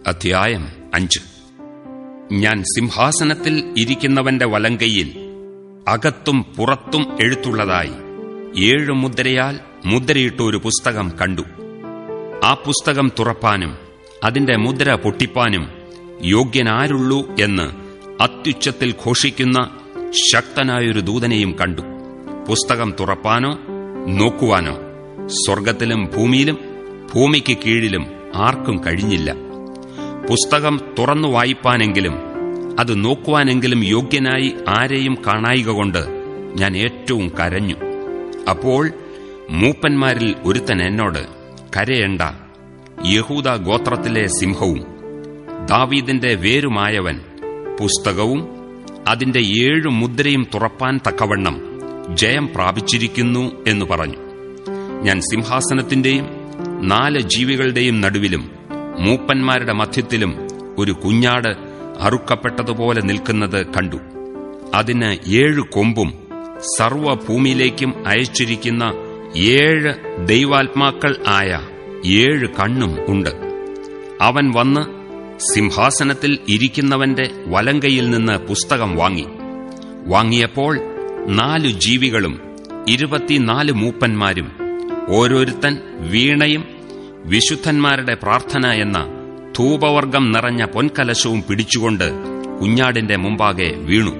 അധ്യായം അഞ്ച് ഞാൻ സിംഹാസനത്തിൽ ഇരിക്കുന്നവന്റെ വലങ്കയിൽ അകത്തും പുറത്തും എഴുത്തുള്ളതായി ഏഴു മുദ്രയാൽ മുദ്രയിട്ട ഒരു പുസ്തകം കണ്ടു ആ പുസ്തകം തുറപ്പാനും അതിന്റെ മുദ്ര പൊട്ടിപ്പാനും യോഗ്യനാരുള്ളൂ എന്ന് അത്യുച്ചത്തിൽ ഘോഷിക്കുന്ന ശക്തനായൊരു ദൂതനെയും കണ്ടു പുസ്തകം തുറപ്പാനോ നോക്കുവാനോ സ്വർഗത്തിലും ഭൂമിയിലും ഭൂമിക്ക് കീഴിലും ആർക്കും കഴിഞ്ഞില്ല പുസ്തകം തുറന്നു വായിപ്പാനെങ്കിലും അത് നോക്കുവാനെങ്കിലും യോഗ്യനായി ആരെയും കാണായിക കൊണ്ട് ഞാൻ ഏറ്റവും കരഞ്ഞു അപ്പോൾ മൂപ്പന്മാരിൽ ഒരുത്തൻ എന്നോട് കരയണ്ട യഹൂദ ഗോത്രത്തിലെ സിംഹവും ദാവീദിന്റെ വേരുമായവൻ പുസ്തകവും അതിന്റെ ഏഴു മുദ്രയും തുറപ്പാൻ തക്കവണ്ണം ജയം പ്രാപിച്ചിരിക്കുന്നു എന്ന് പറഞ്ഞു ഞാൻ സിംഹാസനത്തിന്റെയും നാല് ജീവികളുടെയും നടുവിലും മൂപ്പന്മാരുടെ മധ്യത്തിലും ഒരു കുഞ്ഞാട് അറുക്കപ്പെട്ടതുപോലെ നിൽക്കുന്നത് കണ്ടു അതിന് ഏഴ് കൊമ്പും സർവഭൂമിയിലേക്കും അയച്ചിരിക്കുന്ന ഏഴ് ദൈവാത്മാക്കൾ ആയ ഏഴ് കണ്ണും ഉണ്ട് അവൻ വന്ന് സിംഹാസനത്തിൽ ഇരിക്കുന്നവന്റെ വലങ്കയിൽ നിന്ന് പുസ്തകം വാങ്ങി വാങ്ങിയപ്പോൾ നാലു ജീവികളും ഇരുപത്തിനാല് മൂപ്പന്മാരും ഓരോരുത്തൻ വീണയും വിശുദ്ധന്മാരുടെ പ്രാർത്ഥന എന്ന ധൂപവർഗം നിറഞ്ഞ പൊൻകലശവും പിടിച്ചുകൊണ്ട് കുഞ്ഞാടിന്റെ മുമ്പാകെ വീണു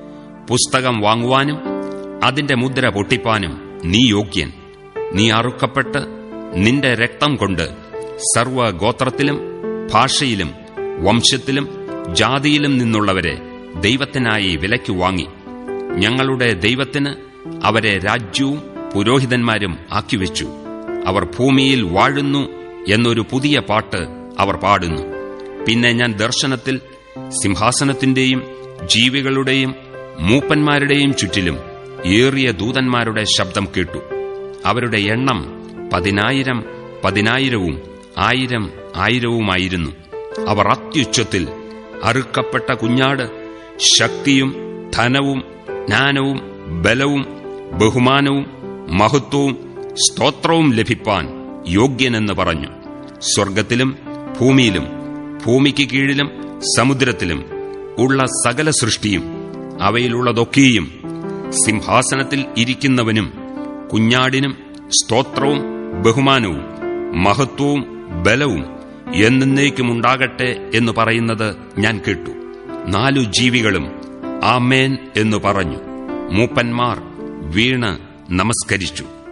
പുസ്തകം വാങ്ങുവാനും അതിന്റെ മുദ്ര പൊട്ടിപ്പാനും നീ യോഗ്യൻ നീ അറുക്കപ്പെട്ട് നിന്റെ രക്തം കൊണ്ട് സർവഗോത്രത്തിലും ഭാഷയിലും വംശത്തിലും ജാതിയിലും നിന്നുള്ളവരെ ദൈവത്തിനായി വിലയ്ക്ക് വാങ്ങി ഞങ്ങളുടെ ദൈവത്തിന് അവരെ രാജ്യവും പുരോഹിതന്മാരും ആക്കിവെച്ചു അവർ ഭൂമിയിൽ വാഴുന്നു എന്നൊരു പുതിയ പാട്ട് അവർ പാടുന്നു പിന്നെ ഞാൻ ദർശനത്തിൽ സിംഹാസനത്തിന്റെയും ജീവികളുടെയും മൂപ്പന്മാരുടെയും ചുറ്റിലും ഏറിയ ദൂതന്മാരുടെ ശബ്ദം കേട്ടു അവരുടെ എണ്ണം പതിനായിരം പതിനായിരവും ആയിരം ആയിരവുമായിരുന്നു അവർ അത്യുച്ചത്തിൽ അറുക്കപ്പെട്ട കുഞ്ഞാട് ശക്തിയും ധനവും ജ്ഞാനവും ബലവും ബഹുമാനവും മഹത്വവും സ്തോത്രവും ലഭിപ്പാൻ യോഗ്യനെന്ന് പറഞ്ഞു സ്വർഗത്തിലും ഭൂമിയിലും ഭൂമിക്ക് കീഴിലും സമുദ്രത്തിലും ഉള്ള സകല സൃഷ്ടിയും അവയിലുള്ളതൊക്കെയും സിംഹാസനത്തിൽ ഇരിക്കുന്നവനും കുഞ്ഞാടിനും സ്തോത്രവും ബഹുമാനവും മഹത്വവും ബലവും എന്നേക്കുമുണ്ടാകട്ടെ എന്ന് പറയുന്നത് ഞാൻ കേട്ടു നാലു ജീവികളും ആമേൻ എന്നു പറഞ്ഞു മൂപ്പന്മാർ വീണ് നമസ്കരിച്ചു